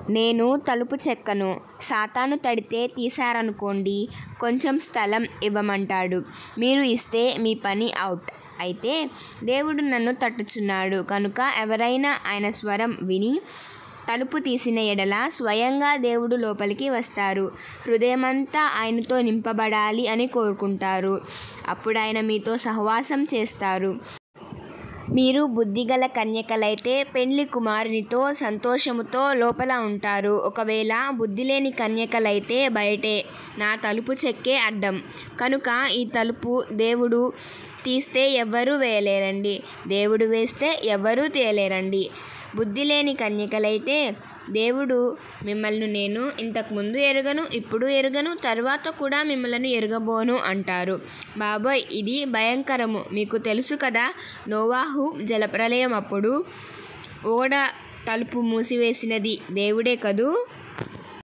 నేను తలుపు చెక్కను సాతాను తడితే తీశారనుకోండి కొంచెం స్థలం ఇవ్వమంటాడు మీరు ఇస్తే మీ పని అవుట్ అయితే దేవుడు నన్ను తట్టుచున్నాడు కనుక ఎవరైనా ఆయన స్వరం విని తలుపు తీసిన ఎడల స్వయంగా దేవుడు లోపలికి వస్తారు హృదయమంతా ఆయనతో నింపబడాలి అని కోరుకుంటారు అప్పుడు ఆయన మీతో సహవాసం చేస్తారు మీరు బుద్ధిగల కన్యకలైతే పెండ్లి కుమారునితో సంతోషముతో లోపల ఉంటారు ఒకవేళ బుద్ధి లేని కన్యకలైతే బయటే నా తలుపు చెక్కే అడ్డం కనుక ఈ తలుపు దేవుడు తీస్తే ఎవ్వరూ వేయలేరండి దేవుడు వేస్తే ఎవ్వరూ తీయలేరండి బుద్ధి లేని కన్యకలైతే దేవుడు మిమ్మల్ని నేను ఇంతకుముందు ఎరగను ఇప్పుడు ఎరగను తర్వాత కూడా మిమ్మల్ని ఎరగబోను అంటారు బాబోయ్ ఇది భయంకరము మీకు తెలుసు కదా నోవాహు జలప్రలయం అప్పుడు ఓడ తలుపు మూసివేసినది దేవుడే కదూ